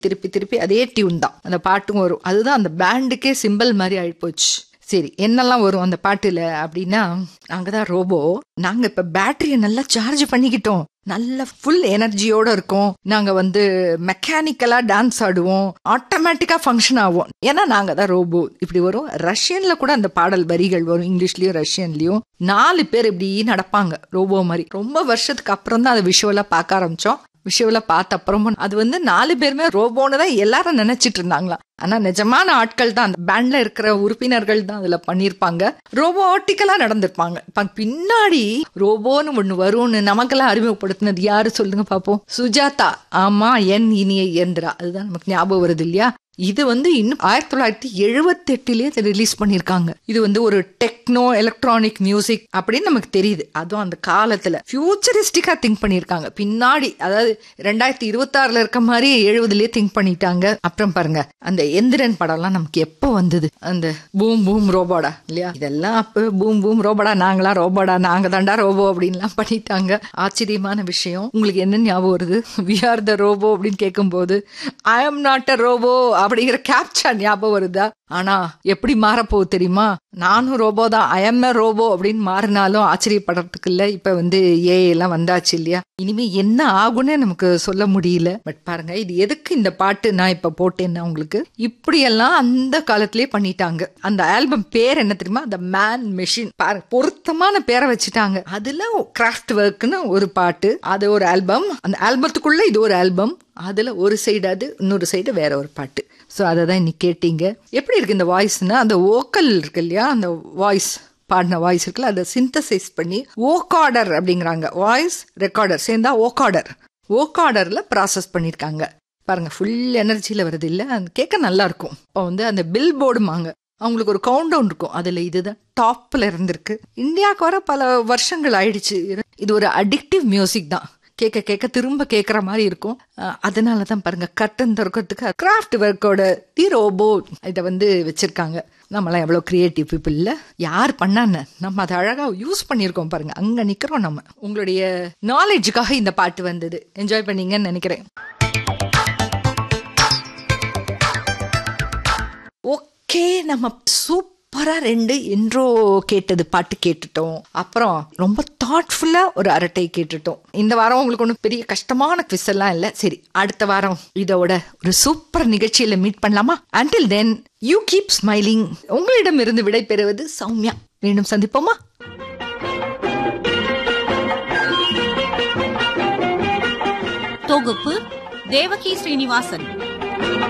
திருப்பி திருப்பி அதே டியூன் தான் அந்த பாட்டும் வரும் அதுதான் அந்த பேண்டுக்கே சிம்பிள் மாதிரி ஆயிப்போச்சு சரி என்னெல்லாம் வரும் அந்த பாட்டுல அப்படின்னா நாங்க தான் ரோபோ நாங்க இப்ப பேட்டரியை நல்லா சார்ஜ் பண்ணிக்கிட்டோம் நல்ல ஃபுல் எனர்ஜியோட இருக்கும் நாங்க வந்து மெக்கானிக்கலா டான்ஸ் ஆடுவோம் ஆட்டோமேட்டிக்கா ஃபங்க்ஷன் ஆகும் ஏன்னா நாங்க தான் ரோபோ இப்படி வரும் ரஷ்யன்ல கூட அந்த பாடல் வரிகள் வரும் இங்கிலீஷ்லயும் ரஷ்யன்லயும் நாலு பேர் இப்படி நடப்பாங்க ரோபோ மாதிரி ரொம்ப வருஷத்துக்கு அப்புறம் தான் அதை விஷுவலா பார்க்க ஆரம்பிச்சோம் விஷுவலா பார்த்த அப்புறமும் அது வந்து நாலு பேருமே ரோபோன்னு தான் எல்லாரும் நினைச்சிட்டு இருந்தாங்களாம் ஆனா நிஜமான ஆட்கள் தான் அந்த பேண்ட்ல இருக்கிற உறுப்பினர்கள் தான் அதுல பண்ணிருப்பாங்க ரோபோட்டிக்கலா நடந்திருப்பாங்க இப்ப பின்னாடி ரோபோன்னு ஒண்ணு வரும்னு நமக்கெல்லாம் அறிமுகப்படுத்தினது யாரு சொல்லுங்க பாப்போம் சுஜாதா ஆமா என் இனிய இயந்திரா அதுதான் நமக்கு ஞாபகம் வருது இல்லையா இது வந்து இன்னும் ஆயிரத்தி தொள்ளாயிரத்தி எழுபத்தி எட்டுலயே இதை ரிலீஸ் பண்ணிருக்காங்க இது வந்து ஒரு டெக்னோ எலக்ட்ரானிக் மியூசிக் அப்படின்னு நமக்கு தெரியுது அதுவும் அந்த காலத்துல ஃபியூச்சரிஸ்டிக்கா திங்க் பண்ணிருக்காங்க பின்னாடி அதாவது ரெண்டாயிரத்தி இருபத்தி ஆறுல இருக்க மாதிரி எழுபதுலயே திங்க் பண்ணிட்டாங்க அப்புறம் பாருங்க அந்த எந்திரன் படம்லாம் நமக்கு எப்போ வந்தது அந்த பூம் பூம் ரோபோடா இல்லையா இதெல்லாம் அப்ப பூம் பூம் ரோபோடா நாங்களா ரோபோடா நாங்க தாண்டா ரோபோ அப்படின்லாம் பண்ணிட்டாங்க ஆச்சரியமான விஷயம் உங்களுக்கு என்ன ஞாபகம் வருது வி ஆர் த ரோபோ அப்படின்னு கேட்கும்போது I am not a robot அப்படிங்கிற கேப்சா ஞாபகம் வருதா ஆனா எப்படி மாறப்போகுது தெரியுமா நானும் ரோபோ தான் ஐ எம் ரோபோ அப்படின்னு மாறினாலும் ஆச்சரியப்படுறதுக்கு இல்ல இப்ப வந்து ஏ எல்லாம் வந்தாச்சு இல்லையா இனிமே என்ன ஆகும்னு நமக்கு சொல்ல முடியல பட் பாருங்க இது எதுக்கு இந்த பாட்டு நான் இப்ப போட்டேன்னா உங்களுக்கு இப்படியெல்லாம் அந்த காலத்திலேயே பண்ணிட்டாங்க அந்த ஆல்பம் பேர் என்ன தெரியுமா அந்த மேன் மெஷின் பாருங்க பொருத்தமான பேரை வச்சுட்டாங்க அதுல கிராஃப்ட் ஒர்க்னு ஒரு பாட்டு அது ஒரு ஆல்பம் அந்த ஆல்பத்துக்குள்ள இது ஒரு ஆல்பம் அதுல ஒரு சைடு அது இன்னொரு சைடு வேற ஒரு பாட்டு ஸோ அதை தான் இன்னைக்கு கேட்டீங்க எப்படி இருக்கு இந்த வாய்ஸ்னா அந்த ஓக்கல் இருக்கு இல்லையா அந்த வாய்ஸ் பாடின வாய்ஸ் இருக்குல்ல அதை சிந்தசைஸ் பண்ணி ஓகார்டர் அப்படிங்கிறாங்க வாய்ஸ் ரெக்கார்டர் சேர்ந்தா ஓகார்டர் ஓகார்டர்ல ப்ராசஸ் பண்ணியிருக்காங்க பாருங்க ஃபுல் எனர்ஜியில் வருது இல்லை அது கேட்க நல்லா இருக்கும் இப்போ வந்து அந்த பில் போர்டுமாங்க அவங்களுக்கு ஒரு கவுண்ட் டவுன் இருக்கும் அதுல இதுதான் டாப்ல இருந்திருக்கு இந்தியாவுக்கு வர பல வருஷங்கள் ஆயிடுச்சு இது ஒரு அடிக்டிவ் மியூசிக் தான் கேட்க கேட்க திரும்ப கேட்குற மாதிரி இருக்கும் அதனால தான் பாருங்க கட்டன் திறக்கிறதுக்கு கிராஃப்ட் ஒர்க்கோட தி ரோபோ இதை வந்து வச்சிருக்காங்க நம்மளாம் எவ்வளோ கிரியேட்டிவ் பீப்புள் இல்லை யார் பண்ணான்னு நம்ம அதை அழகாக யூஸ் பண்ணியிருக்கோம் பாருங்க அங்கே நிற்கிறோம் நம்ம உங்களுடைய நாலேஜுக்காக இந்த பாட்டு வந்தது என்ஜாய் பண்ணீங்கன்னு நினைக்கிறேன் ஓகே நம்ம சூப்பரா ரெண்டு இன்ட்ரோ கேட்டது பாட்டு கேட்டுட்டோம் அப்புறம் ரொம்ப தாட்ஃபுல்லா ஒரு அரட்டை கேட்டுட்டோம் இந்த வாரம் உங்களுக்கு ஒன்றும் பெரிய கஷ்டமான குவிஸ் எல்லாம் இல்லை சரி அடுத்த வாரம் இதோட ஒரு சூப்பர் நிகழ்ச்சியில மீட் பண்ணலாமா until then you keep smiling உங்களிடம் இருந்து விடை பெறுவது சௌமியா மீண்டும் சந்திப்போமா தொகுப்பு தேவகி ஸ்ரீனிவாசன்